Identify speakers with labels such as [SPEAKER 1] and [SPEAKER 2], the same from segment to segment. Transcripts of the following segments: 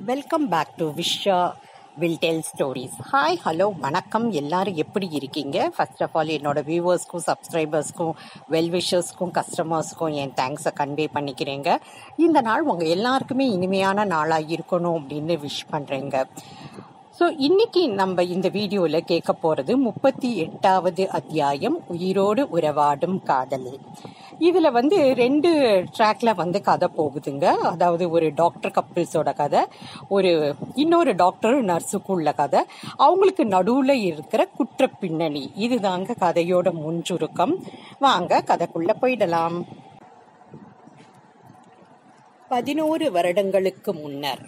[SPEAKER 1] welcome back to Visha will tell stories hi hello வணக்கம் எல்லாரும் எப்படி இருக்கீங்க ஃபர்ஸ்ட் ஆஃப் ஆல் என்னோட வியூவர்ஸ்க்கும் சப்ஸ்கிரைபர்ஸ்க்கும் வெல்விஷர்ஸ்க்கும் கஸ்டமர்ஸ்க்கும் என் தேங்க்ஸை கன்வே பண்ணிக்கிறேங்க இந்த நாள் உங்கள் எல்லாருக்குமே இனிமையான நாளாக இருக்கணும் அப்படின்னு விஷ் பண்ணுறேங்க ஸோ இன்னைக்கு நம்ம இந்த வீடியோவில் கேட்க போகிறது முப்பத்தி எட்டாவது அத்தியாயம் உயிரோடு உறவாடும் காதல் இதில் வந்து ரெண்டு ட்ராக்ல வந்து கதை போகுதுங்க அதாவது ஒரு டாக்டர் கப்பிள்ஸோட கதை ஒரு இன்னொரு டாக்டர் நர்ஸுக்குள்ள கதை அவங்களுக்கு நடுவில் இருக்கிற குற்ற பின்னணி இதுதாங்க கதையோட முன்சுருக்கம் வாங்க கதைக்குள்ள போயிடலாம் பதினோரு வருடங்களுக்கு முன்னர்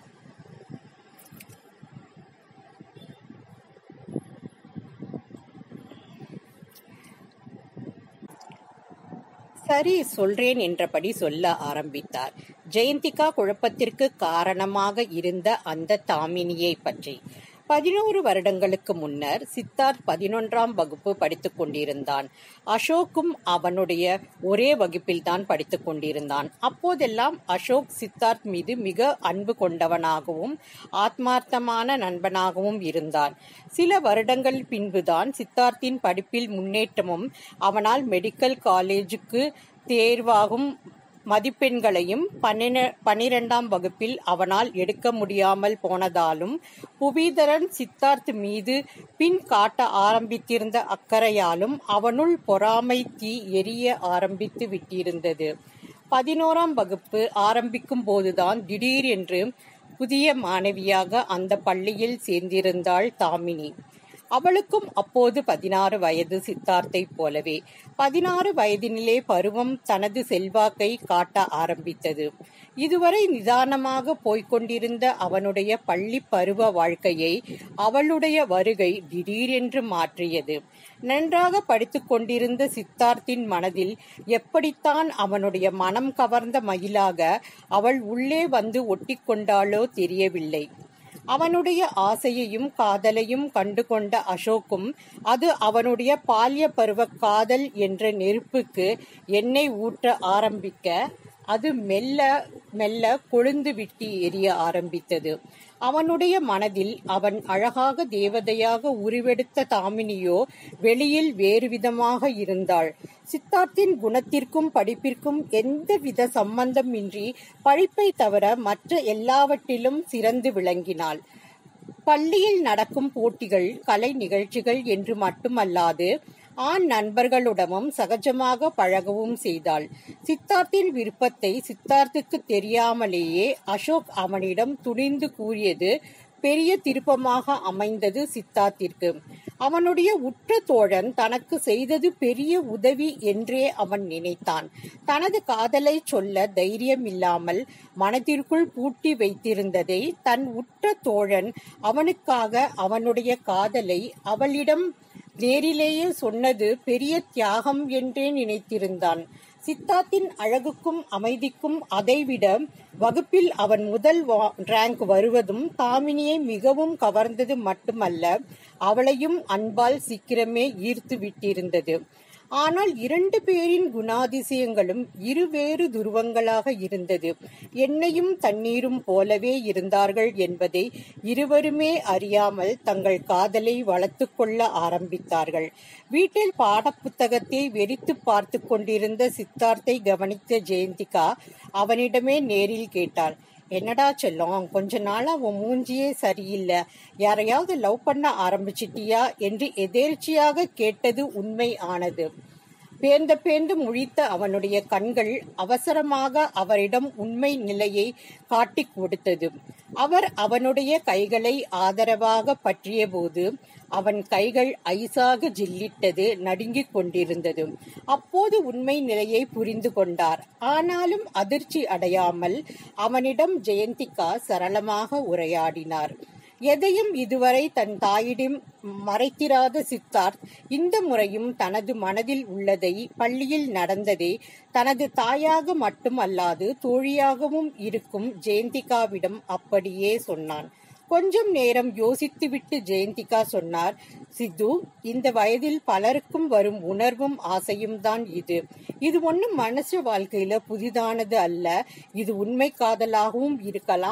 [SPEAKER 1] சரி சொல்றேன் என்றபடி சொல்ல ஆரம்பித்தார் ஜெயந்திகா குழப்பத்திற்கு காரணமாக இருந்த அந்த தாமினியை பற்றி பதினோரு வருடங்களுக்கு முன்னர் சித்தார்த் பதினொன்றாம் வகுப்பு படித்துக் கொண்டிருந்தான் அசோக்கும் அவனுடைய ஒரே வகுப்பில் தான் படித்துக் கொண்டிருந்தான் அப்போதெல்லாம் அசோக் சித்தார்த் மீது மிக அன்பு கொண்டவனாகவும் ஆத்மார்த்தமான நண்பனாகவும் இருந்தான் சில வருடங்கள் பின்புதான் சித்தார்த்தின் படிப்பில் முன்னேற்றமும் அவனால் மெடிக்கல் காலேஜுக்கு தேர்வாகும் மதிப்பெண்களையும் பன்னிர பனிரெண்டாம் வகுப்பில் அவனால் எடுக்க முடியாமல் போனதாலும் புவிதரன் சித்தார்த் மீது பின் காட்ட ஆரம்பித்திருந்த அக்கறையாலும் அவனுள் பொறாமை தீ எரிய ஆரம்பித்து விட்டிருந்தது பதினோராம் வகுப்பு ஆரம்பிக்கும் போதுதான் திடீரென்று புதிய மாணவியாக அந்த பள்ளியில் சேர்ந்திருந்தாள் தாமினி அவளுக்கும் அப்போது பதினாறு வயது சித்தார்த்தை போலவே பதினாறு வயதினிலே பருவம் தனது செல்வாக்கை காட்ட ஆரம்பித்தது இதுவரை நிதானமாக போய்கொண்டிருந்த அவனுடைய பள்ளி பருவ வாழ்க்கையை அவளுடைய வருகை திடீரென்று மாற்றியது நன்றாக படித்துக் கொண்டிருந்த சித்தார்த்தின் மனதில் எப்படித்தான் அவனுடைய மனம் கவர்ந்த மயிலாக அவள் உள்ளே வந்து ஒட்டிக்கொண்டாளோ தெரியவில்லை அவனுடைய ஆசையையும் காதலையும் கண்டு கொண்ட அசோக்கும் அது அவனுடைய பால்ய பருவ காதல் என்ற நெருப்புக்கு எண்ணெய் ஊற்ற ஆரம்பிக்க அது மெல்ல மெல்ல கொழுந்து விட்டு எரிய ஆரம்பித்தது அவனுடைய மனதில் அவன் அழகாக தேவதையாக உருவெடுத்த தாமினியோ வெளியில் வேறு விதமாக இருந்தாள் சித்தார்த்தின் குணத்திற்கும் படிப்பிற்கும் எந்தவித சம்பந்தமின்றி படிப்பை தவிர மற்ற எல்லாவற்றிலும் சிறந்து விளங்கினாள் பள்ளியில் நடக்கும் போட்டிகள் கலை நிகழ்ச்சிகள் என்று மட்டுமல்லாது ஆண் நண்பர்களுடனும் சகஜமாக பழகவும் செய்தாள் சித்தார்த்தின் விருப்பத்தை சித்தார்த்துக்கு தெரியாமலேயே அசோக் அவனிடம் துணிந்து கூறியது பெரிய திருப்பமாக அமைந்தது சித்தார்த்திற்கு அவனுடைய உற்ற தோழன் தனக்கு செய்தது பெரிய உதவி என்றே அவன் நினைத்தான் தனது காதலை சொல்ல தைரியம் இல்லாமல் மனதிற்குள் பூட்டி வைத்திருந்ததை தன் உற்ற தோழன் அவனுக்காக அவனுடைய காதலை அவளிடம் நேரிலேயே சொன்னது பெரிய தியாகம் என்றே நினைத்திருந்தான் சித்தார்த்தின் அழகுக்கும் அமைதிக்கும் அதைவிட வகுப்பில் அவன் முதல் ரேங்க் வருவதும் தாமினியை மிகவும் கவர்ந்தது மட்டுமல்ல அவளையும் அன்பால் சீக்கிரமே ஈர்த்து விட்டிருந்தது ஆனால் இரண்டு பேரின் குணாதிசயங்களும் இருவேறு துருவங்களாக இருந்தது எண்ணெயும் தண்ணீரும் போலவே இருந்தார்கள் என்பதை இருவருமே அறியாமல் தங்கள் காதலை வளர்த்து கொள்ள ஆரம்பித்தார்கள் வீட்டில் பாடப்புத்தகத்தை வெறித்து பார்த்து கொண்டிருந்த சித்தார்த்தை கவனித்த ஜெயந்திகா அவனிடமே நேரில் கேட்டாள் என்னடா செல்லம் கொஞ்ச நாளா உன் மூஞ்சியே சரியில்லை யாரையாவது லவ் பண்ண ஆரம்பிச்சிட்டியா என்று எதேர்ச்சியாக கேட்டது உண்மை ஆனது பேர்ந்த பேர்ந்து முழித்த அவனுடைய கண்கள் அவசரமாக அவரிடம் உண்மை நிலையை காட்டிக் கொடுத்தது அவர் அவனுடைய கைகளை ஆதரவாக பற்றிய போது அவன் கைகள் ஐசாக ஜில்லிட்டது நடுங்கிக் கொண்டிருந்தது அப்போது உண்மை நிலையை புரிந்து கொண்டார் ஆனாலும் அதிர்ச்சி அடையாமல் அவனிடம் ஜெயந்திகா சரளமாக உரையாடினார் எதையும் இதுவரை தன் தாயிடம் மறைத்திராத சித்தார்த் இந்த முறையும் தனது மனதில் உள்ளதை பள்ளியில் நடந்ததை தனது தாயாக மட்டுமல்லாது தோழியாகவும் இருக்கும் ஜெயந்திகாவிடம் அப்படியே சொன்னான் கொஞ்சம் நேரம் யோசித்துவிட்டு ஜெயந்திகா சொன்னார் சித்து இந்த வயதில் பலருக்கும் வரும் உணர்வும் ஆசையும் தான் இது இது ஒண்ணும் மனுஷ வாழ்க்கையில புதிதானது அல்ல இது உண்மை காதலாகவும் இருக்கலாம்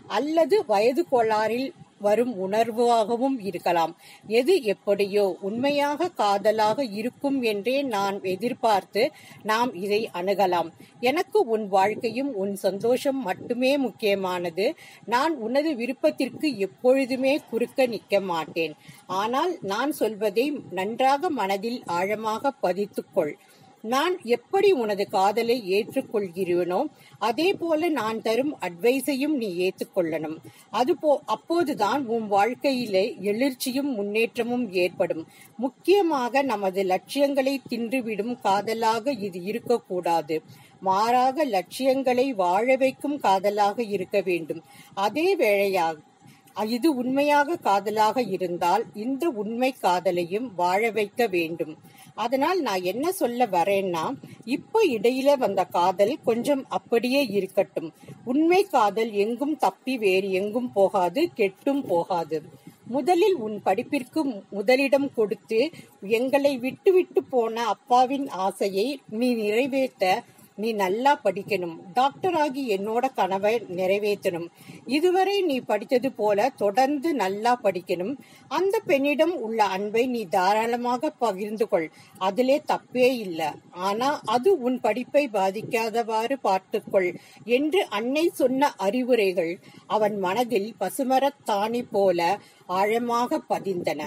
[SPEAKER 1] அல்லது வயது கோளாறில் வரும் உணர்வாகவும் இருக்கலாம் எது எப்படியோ உண்மையாக காதலாக இருக்கும் என்றே நான் எதிர்பார்த்து நாம் இதை அணுகலாம் எனக்கு உன் வாழ்க்கையும் உன் சந்தோஷம் மட்டுமே முக்கியமானது நான் உனது விருப்பத்திற்கு எப்பொழுதுமே குறுக்க நிற்க மாட்டேன் ஆனால் நான் சொல்வதை நன்றாக மனதில் ஆழமாக பதித்துக்கொள் நான் எப்படி உனது காதலை ஏற்றுக்கொள்கிறேனோ அதே போல நான் தரும் அட்வைஸையும் நீ ஏற்றுக்கொள்ளணும் அதுபோ அப்போதுதான் உன் வாழ்க்கையிலே எழுச்சியும் முன்னேற்றமும் ஏற்படும் முக்கியமாக நமது லட்சியங்களை தின்றுவிடும் காதலாக இது இருக்கக்கூடாது மாறாக லட்சியங்களை வாழ வைக்கும் காதலாக இருக்க வேண்டும் அதே வேளையாக இது உண்மையாக காதலாக இருந்தால் இந்த உண்மை காதலையும் வாழ வைக்க வேண்டும் அதனால் நான் என்ன சொல்ல வரேன்னா இப்போ இடையில வந்த காதல் கொஞ்சம் அப்படியே இருக்கட்டும் உண்மை காதல் எங்கும் தப்பி வேறு எங்கும் போகாது கெட்டும் போகாது முதலில் உன் படிப்பிற்கு முதலிடம் கொடுத்து எங்களை விட்டு விட்டு போன அப்பாவின் ஆசையை நீ நிறைவேற்ற நீ நல்லா படிக்கணும் டாக்டர் ஆகி என்னோட கனவை நிறைவேற்றணும் இதுவரை நீ படித்தது போல தொடர்ந்து நல்லா படிக்கணும் அந்த பெண்ணிடம் உள்ள அன்பை நீ தாராளமாக பகிர்ந்து கொள் அதிலே தப்பே இல்லை ஆனா அது உன் படிப்பை பாதிக்காதவாறு பார்த்துக்கொள் என்று அன்னை சொன்ன அறிவுரைகள் அவன் மனதில் பசுமரத்தாணி போல ஆழமாக பதிந்தன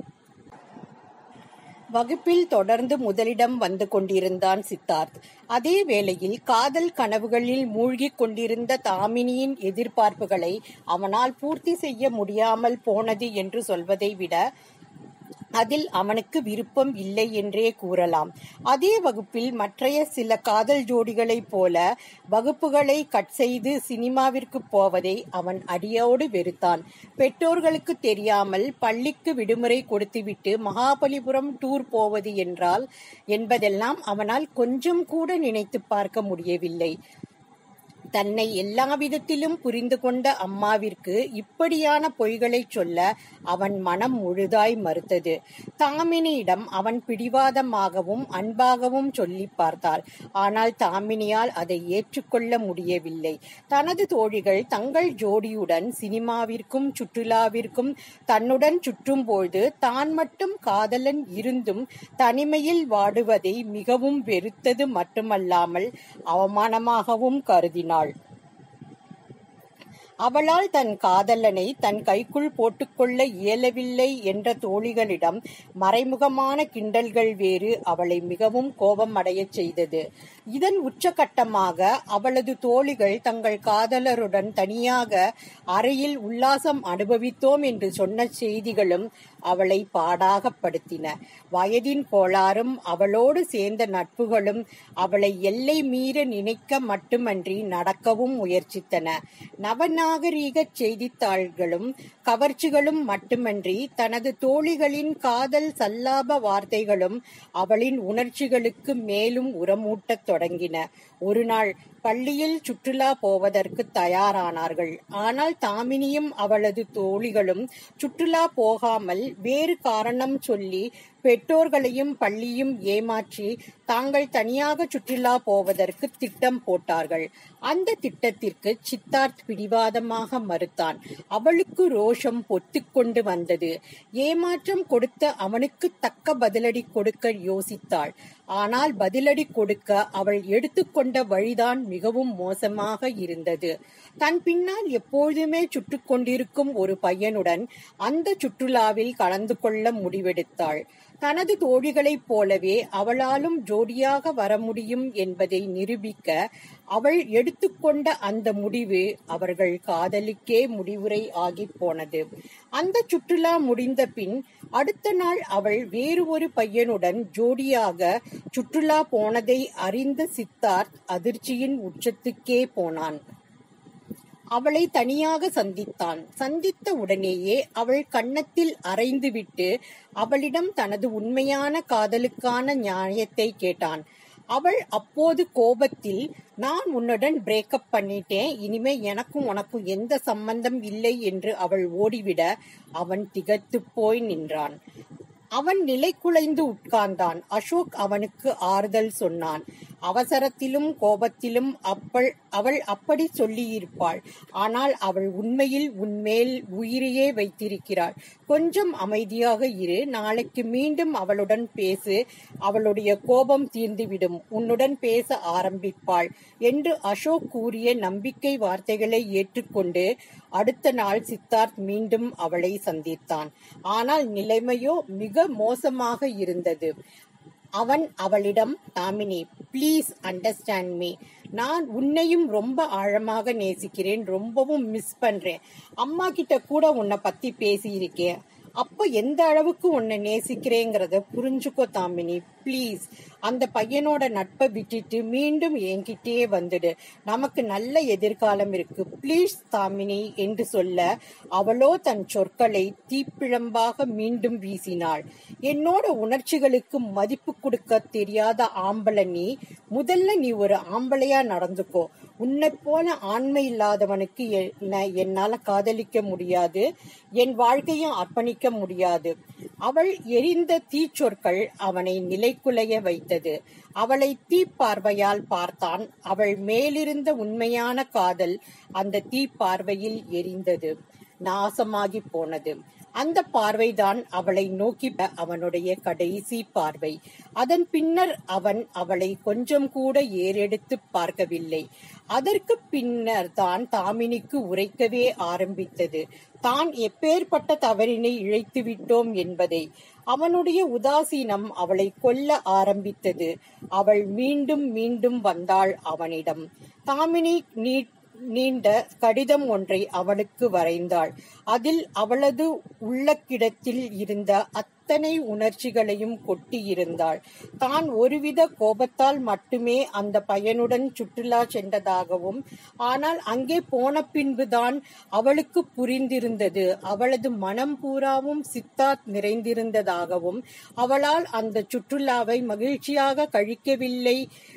[SPEAKER 1] வகுப்பில் தொடர்ந்து முதலிடம் வந்து கொண்டிருந்தான் சித்தார்த் அதே வேளையில் காதல் கனவுகளில் மூழ்கிக் கொண்டிருந்த தாமினியின் எதிர்பார்ப்புகளை அவனால் பூர்த்தி செய்ய முடியாமல் போனது என்று சொல்வதை விட அதில் அவனுக்கு விருப்பம் இல்லை என்றே கூறலாம் அதே வகுப்பில் மற்றைய சில காதல் ஜோடிகளைப் போல வகுப்புகளை கட் செய்து சினிமாவிற்கு போவதை அவன் அடியோடு வெறுத்தான் பெற்றோர்களுக்கு தெரியாமல் பள்ளிக்கு விடுமுறை கொடுத்துவிட்டு மகாபலிபுரம் டூர் போவது என்றால் என்பதெல்லாம் அவனால் கொஞ்சம் கூட நினைத்து பார்க்க முடியவில்லை தன்னை எல்லா விதத்திலும் புரிந்து கொண்ட அம்மாவிற்கு இப்படியான பொய்களைச் சொல்ல அவன் மனம் முழுதாய் மறுத்தது தாமினியிடம் அவன் பிடிவாதமாகவும் அன்பாகவும் சொல்லி பார்த்தாள் ஆனால் தாமினியால் அதை ஏற்றுக்கொள்ள முடியவில்லை தனது தோழிகள் தங்கள் ஜோடியுடன் சினிமாவிற்கும் சுற்றுலாவிற்கும் தன்னுடன் சுற்றும்போது தான் மட்டும் காதலன் இருந்தும் தனிமையில் வாடுவதை மிகவும் வெறுத்தது மட்டுமல்லாமல் அவமானமாகவும் கருதினாள் அவளால் தன் காதலனை தன் கைக்குள் போட்டுக்கொள்ள இயலவில்லை என்ற தோழிகளிடம் மறைமுகமான கிண்டல்கள் வேறு அவளை மிகவும் கோபம் அடையச் செய்தது இதன் உச்சகட்டமாக அவளது தோழிகள் தங்கள் காதலருடன் தனியாக அறையில் உல்லாசம் அனுபவித்தோம் என்று சொன்ன செய்திகளும் அவளை பாடாகப்படுத்தின வயதின் கோளாறும் அவளோடு சேர்ந்த நட்புகளும் அவளை எல்லை மீற நினைக்க மட்டுமன்றி நடக்கவும் முயற்சித்தன நவநாகரீக செய்தித்தாள்களும் கவர்ச்சிகளும் மட்டுமன்றி தனது தோழிகளின் காதல் சல்லாப வார்த்தைகளும் அவளின் உணர்ச்சிகளுக்கு மேலும் உரமூட்டத் தொடங்கின ஒரு நாள் பள்ளியில் சுற்றுலா போவதற்கு தயாரானார்கள் ஆனால் தாமினியும் அவளது தோழிகளும் சுற்றுலா போகாமல் வேறு காரணம் சொல்லி பெற்றோர்களையும் பள்ளியும் ஏமாற்றி தாங்கள் தனியாக சுற்றுலா போவதற்கு திட்டம் போட்டார்கள் அந்த திட்டத்திற்கு சித்தார்த் பிடிவாதமாக மறுத்தான் அவளுக்கு ரோஷம் பொத்துக்கொண்டு வந்தது ஏமாற்றம் கொடுத்த அவனுக்கு தக்க பதிலடி கொடுக்க யோசித்தாள் ஆனால் பதிலடி கொடுக்க அவள் எடுத்துக்கொண்ட வழிதான் மிகவும் மோசமாக இருந்தது தன் பின்னால் எப்பொழுதுமே சுட்டு கொண்டிருக்கும் ஒரு பையனுடன் அந்த சுற்றுலாவில் கலந்து கொள்ள முடிவெடுத்தாள் தனது தோழிகளைப் போலவே அவளாலும் ஜோடியாக வர முடியும் என்பதை நிரூபிக்க அவள் எடுத்துக்கொண்ட அந்த முடிவு அவர்கள் காதலுக்கே முடிவுரை ஆகி போனது அந்த சுற்றுலா முடிந்த பின் அடுத்த நாள் அவள் வேறு ஒரு பையனுடன் ஜோடியாக சுற்றுலா போனதை அறிந்த சித்தார்த் அதிர்ச்சியின் உச்சத்துக்கே போனான் அவளை தனியாக சந்தித்தான் சந்தித்த உடனேயே அவள் கன்னத்தில் அரைந்துவிட்டு அவளிடம் தனது உண்மையான காதலுக்கான நியாயத்தை கேட்டான் அவள் அப்போது கோபத்தில் நான் உன்னுடன் பிரேக்கப் பண்ணிட்டேன் இனிமே எனக்கும் உனக்கும் எந்த சம்பந்தம் இல்லை என்று அவள் ஓடிவிட அவன் திகைத்துப் போய் நின்றான் அவன் நிலை குலைந்து உட்கார்ந்தான் அசோக் அவனுக்கு ஆறுதல் சொன்னான் அவசரத்திலும் கோபத்திலும் அப்பள் அவள் அப்படி சொல்லியிருப்பாள் ஆனால் அவள் உண்மையில் உன்மேல் உயிரையே வைத்திருக்கிறாள் கொஞ்சம் அமைதியாக இரு நாளைக்கு மீண்டும் அவளுடன் பேசு அவளுடைய கோபம் தீர்ந்துவிடும் உன்னுடன் பேச ஆரம்பிப்பாள் என்று அசோக் கூறிய நம்பிக்கை வார்த்தைகளை ஏற்றுக்கொண்டு அடுத்த நாள் சித்தார்த் மீண்டும் அவளை சந்தித்தான் ஆனால் நிலைமையோ மிக மோசமாக இருந்தது அவன் அவளிடம் தாமினி ப்ளீஸ் அண்டர்ஸ்டாண்ட் மீ நான் உன்னையும் ரொம்ப ஆழமாக நேசிக்கிறேன் ரொம்பவும் மிஸ் பண்றேன் அம்மா கிட்ட கூட உன்னை பத்தி பேசியிருக்கேன் அப்ப எந்த அளவுக்கு உன்னை நேசிக்கிறேங்கிறத புரிஞ்சுக்கோ தாமினி ப்ளீஸ் அந்த பையனோட நட்பை விட்டுட்டு மீண்டும் என்கிட்டயே வந்துடு நமக்கு நல்ல எதிர்காலம் இருக்கு ப்ளீஸ் தாமினி என்று சொல்ல அவளோ தன் சொற்களை தீப்பிழம்பாக மீண்டும் வீசினாள் என்னோட உணர்ச்சிகளுக்கு மதிப்பு கொடுக்க தெரியாத ஆம்பளை நீ முதல்ல நீ ஒரு ஆம்பளையா நடந்துக்கோ உன்னை போல ஆண்மை இல்லாதவனுக்கு என்ன என்னால காதலிக்க முடியாது என் வாழ்க்கையும் அர்ப்பணிக்க முடியாது அவள் எரிந்த தீச்சொற்கள் அவனை நிலைக்குலைய வைத்தது அவளை தீப்பார்வையால் பார்த்தான் அவள் மேலிருந்த உண்மையான காதல் அந்த தீப்பார்வையில் எரிந்தது நாசமாகி போனது அந்த பார்வைதான் அவளை நோக்கி அவனுடைய கடைசி பார்வை அதன் பின்னர் அவன் அவளை கொஞ்சம் கூட ஏறெடுத்து பார்க்கவில்லை அதற்கு பின்னர் தான் தாமினிக்கு உரைக்கவே ஆரம்பித்தது தான் எப்பேற்பட்ட தவறினை இழைத்து விட்டோம் என்பதை அவனுடைய உதாசீனம் அவளை கொல்ல ஆரம்பித்தது அவள் மீண்டும் மீண்டும் வந்தாள் அவனிடம் தாமினி நீ நீண்ட கடிதம் ஒன்றை அவளுக்கு வரைந்தாள் அதில் அவளது உள்ளக்கிடத்தில் இருந்த அத்தனை உணர்ச்சிகளையும் கொட்டியிருந்தாள் தான் ஒருவித கோபத்தால் மட்டுமே அந்த பையனுடன் சுற்றுலா சென்றதாகவும் ஆனால் அங்கே போன பின்புதான் அவளுக்கு புரிந்திருந்தது அவளது மனம் பூராவும் சித்தார்த் நிறைந்திருந்ததாகவும் அவளால் அந்த சுற்றுலாவை மகிழ்ச்சியாக கழிக்கவில்லை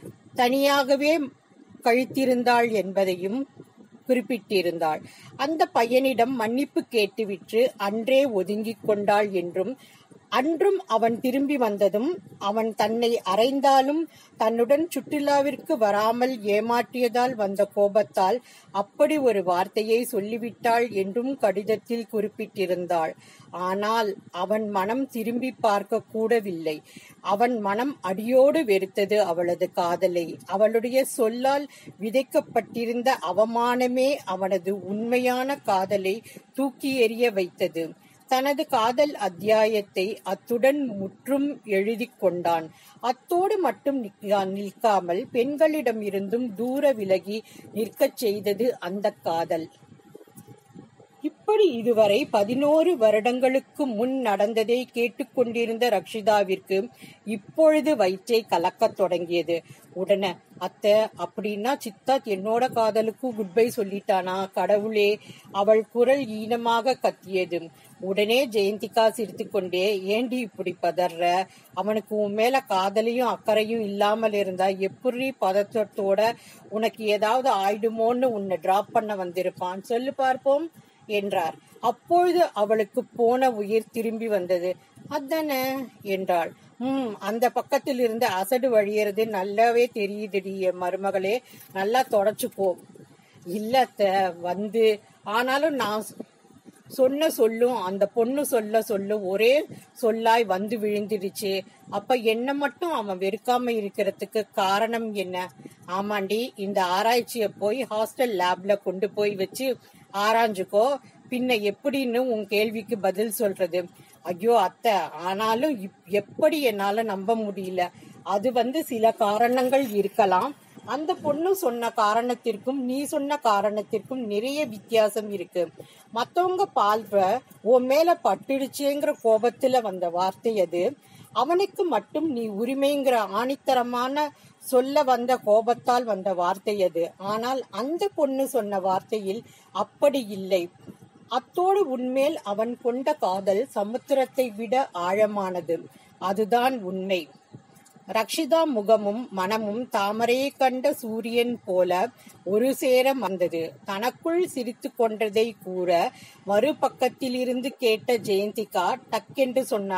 [SPEAKER 1] தனியாகவே கழித்திருந்தாள் என்பதையும் குறிப்பிட்டிருந்தாள் அந்த பையனிடம் மன்னிப்பு கேட்டுவிட்டு அன்றே ஒதுங்கிக் கொண்டாள் என்றும் அன்றும் அவன் திரும்பி வந்ததும் அவன் தன்னை அறைந்தாலும் தன்னுடன் சுற்றுலாவிற்கு வராமல் ஏமாற்றியதால் வந்த கோபத்தால் அப்படி ஒரு வார்த்தையை சொல்லிவிட்டாள் என்றும் கடிதத்தில் குறிப்பிட்டிருந்தாள் ஆனால் அவன் மனம் திரும்பி பார்க்க கூடவில்லை அவன் மனம் அடியோடு வெறுத்தது அவளது காதலை அவளுடைய சொல்லால் விதைக்கப்பட்டிருந்த அவமானமே அவனது உண்மையான காதலை தூக்கி எறிய வைத்தது தனது காதல் அத்தியாயத்தை அத்துடன் முற்றும் எழுதி கொண்டான் அத்தோடு மட்டும் நிற்காமல் பெண்களிடம் இருந்தும் தூர விலகி நிற்கச் செய்தது அந்த காதல் இப்படி இதுவரை பதினோரு வருடங்களுக்கு முன் நடந்ததை கேட்டுக்கொண்டிருந்த ரக்ஷிதாவிற்கு இப்பொழுது வயிற்றை கலக்கத் தொடங்கியது உடனே அத்தை அப்படின்னா சித்தாத் என்னோட காதலுக்கு குட் பை சொல்லிட்டானா கடவுளே அவள் குரல் ஈனமாக கத்தியது உடனே ஜெயந்திகா சிரித்துக்கொண்டே ஏண்டி இப்படி பதற அவனுக்கு உன் மேல காதலையும் அக்கறையும் இல்லாமல் இருந்தா எப்படி பதற்றத்தோட உனக்கு ஏதாவது ஆயிடுமோன்னு உன்னை டிராப் பண்ண வந்திருப்பான் சொல்லு பார்ப்போம் என்றார் அப்பொழுது அவளுக்கு போன உயிர் திரும்பி வந்தது அதானே என்றாள் உம் அந்த பக்கத்தில் இருந்து அசடு வழியறது நல்லாவே தெரியுதுடி என் மருமகளே நல்லா தொடச்சுக்கோ இல்லத்த வந்து ஆனாலும் நான் சொன்ன சொல்லும் அந்த பொண்ணு சொல்ல சொல்லும் ஒரே சொல்லாய் வந்து விழுந்துடுச்சு அப்ப என்ன மட்டும் அவன் வெறுக்காம இருக்கிறதுக்கு காரணம் என்ன ஆமாண்டி இந்த ஆராய்ச்சிய போய் ஹாஸ்டல் லேப்ல கொண்டு போய் வச்சு ஆராய்ஞ்சுக்கோ பின்ன எப்படின்னு உன் கேள்விக்கு பதில் சொல்றது ஐயோ அத்தை ஆனாலும் எப்படி என்னால நம்ப முடியல அது வந்து சில காரணங்கள் இருக்கலாம் அந்த பொண்ணு சொன்ன காரணத்திற்கும் நீ சொன்ன காரணத்திற்கும் நிறைய வித்தியாசம் இருக்கு மத்தவங்க பார்வை உன் மேல பட்டுடுச்சேங்கிற கோபத்துல வந்த வார்த்தை அது அவனுக்கு மட்டும் நீ உரிமைங்கிற ஆணித்தரமான சொல்ல வந்த கோபத்தால் வந்த வார்த்தை அது ஆனால் அந்த பொண்ணு சொன்ன வார்த்தையில் அப்படி இல்லை அத்தோடு உன்மேல் அவன் கொண்ட காதல் சமுத்திரத்தை விட ஆழமானது அதுதான் உண்மை ரக்ஷிதா முகமும் மனமும் தாமரையை கண்ட சூரியன் போல ஒரு சேர வந்தது தனக்குள் சிரித்து கொண்டதை கூற மறுபக்கத்திலிருந்து கேட்ட ஜெயந்திகா டக்கென்று சொன்னார்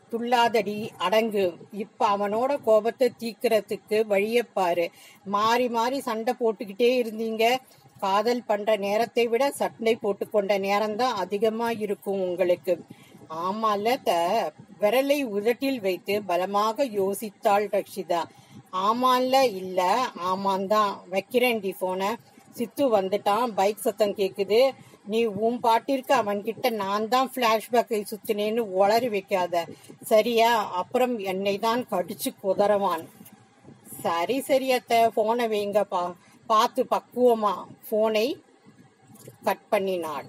[SPEAKER 1] துள்ளாதடி அடங்கு இப்ப அவனோட கோபத்தை தீக்கிறதுக்கு வழிய பாரு மாறி மாறி சண்டை போட்டுக்கிட்டே இருந்தீங்க காதல் பண்ற நேரத்தை விட சண்டை போட்டுக்கொண்ட நேரம்தான் அதிகமா இருக்கும் உங்களுக்கு ஆமால த விரலை உதட்டில் வைத்து பலமாக யோசித்தாள் ரக்ஷிதா ஆமான்ல இல்ல ஆமாந்தான் வைக்கிறேன்டி போன சித்து வந்துட்டான் பைக் சத்தம் கேக்குது நீ உன் பாட்டிற்கு அவன்கிட்ட நான் தான் பிளாஷ்பேக்கை சுத்தினேன்னு உளறி வைக்காத சரியா அப்புறம் என்னை தான் கடிச்சு குதறவான் சரி சரி அத்தை போனை வைங்க பா பார்த்து பக்குவமா போனை கட் பண்ணினாள்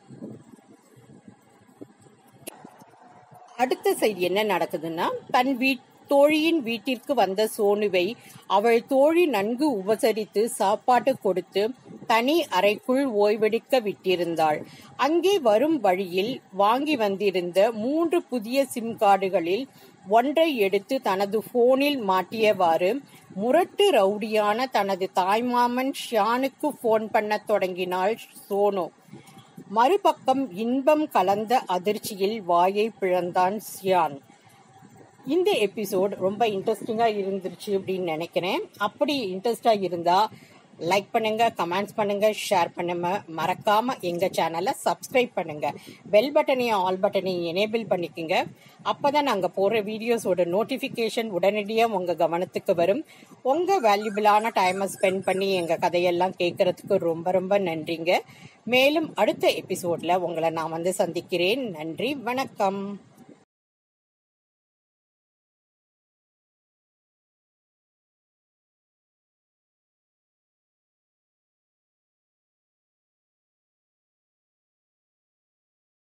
[SPEAKER 1] அடுத்த செய்தி என்ன நடக்குதுன்னா தன் வீட் தோழியின் வீட்டிற்கு வந்த சோனுவை அவள் தோழி நன்கு உபசரித்து சாப்பாட்டு கொடுத்து தனி அறைக்குள் ஓய்வெடுக்க விட்டிருந்தாள் அங்கே வரும் வழியில் வாங்கி வந்திருந்த மூன்று புதிய சிம் கார்டுகளில் ஒன்றை எடுத்து தனது போனில் மாட்டியவாறு முரட்டு ரவுடியான தனது தாய்மாமன் ஷியானுக்கு போன் பண்ண தொடங்கினாள் சோனு மறுபக்கம் இன்பம் கலந்த அதிர்ச்சியில் வாயை பிளந்தான் சியான் இந்த எபிசோட் ரொம்ப இன்ட்ரெஸ்டிங்காக இருந்துருச்சு அப்படின்னு நினைக்கிறேன் அப்படி இன்ட்ரெஸ்டாக இருந்தால் லைக் பண்ணுங்க கமெண்ட்ஸ் பண்ணுங்க ஷேர் பண்ணுங்க மறக்காம எங்க சேனலை சப்ஸ்கிரைப் பண்ணுங்க பெல் பட்டனையும் ஆல் பட்டனையும் எனேபிள் பண்ணிக்கோங்க அப்பதான் நாங்க போற வீடியோஸோட நோட்டிபிகேஷன் உடனடியாக உங்க கவனத்துக்கு வரும் உங்க வேல்யூபிளான டைமை ஸ்பெண்ட் பண்ணி எங்க கதையெல்லாம் கேட்கறதுக்கு ரொம்ப ரொம்ப நன்றிங்க மேலும் அடுத்த எபிசோட்ல உங்களை நான் வந்து சந்திக்கிறேன் நன்றி வணக்கம்